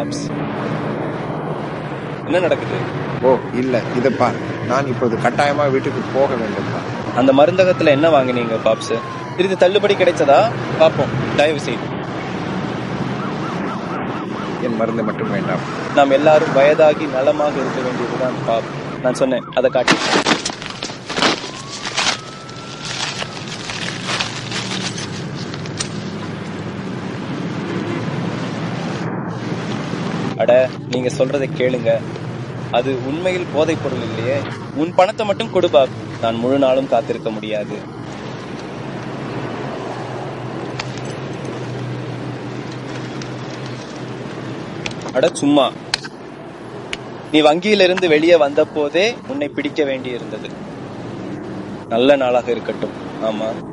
பாப்ஸ் என்ன நடக்குது ஓ இல்ல இத பார் நான் இப்போது கட்டாயமா வீட்டுக்கு போக வேண்டும் அந்த மருந்தகத்துல என்ன வாங்குனீங்க பாப்ஸ் சிறிது தள்ளுபடி கிடைச்சதா பாப்போம் தயவு செய்து என் மருந்து மட்டும் வேண்டாம் நாம் எல்லாரும் வயதாகி நலமாக இருக்க வேண்டியதுதான் பாப் நான் சொன்னேன் அதை காட்டி அட நீங்க சொல்றதை கேளுங்க அது உண்மையில் போதைப் பொருள் இல்லையே உன் பணத்தை மட்டும் கொடு பாப் நான் முழு நாளும் காத்திருக்க முடியாது அட சும்மா நீ வங்கியிலிருந்து வெளியே வந்த போதே உன்னை பிடிக்க வேண்டியிருந்தது நல்ல நாளாக இருக்கட்டும் ஆமா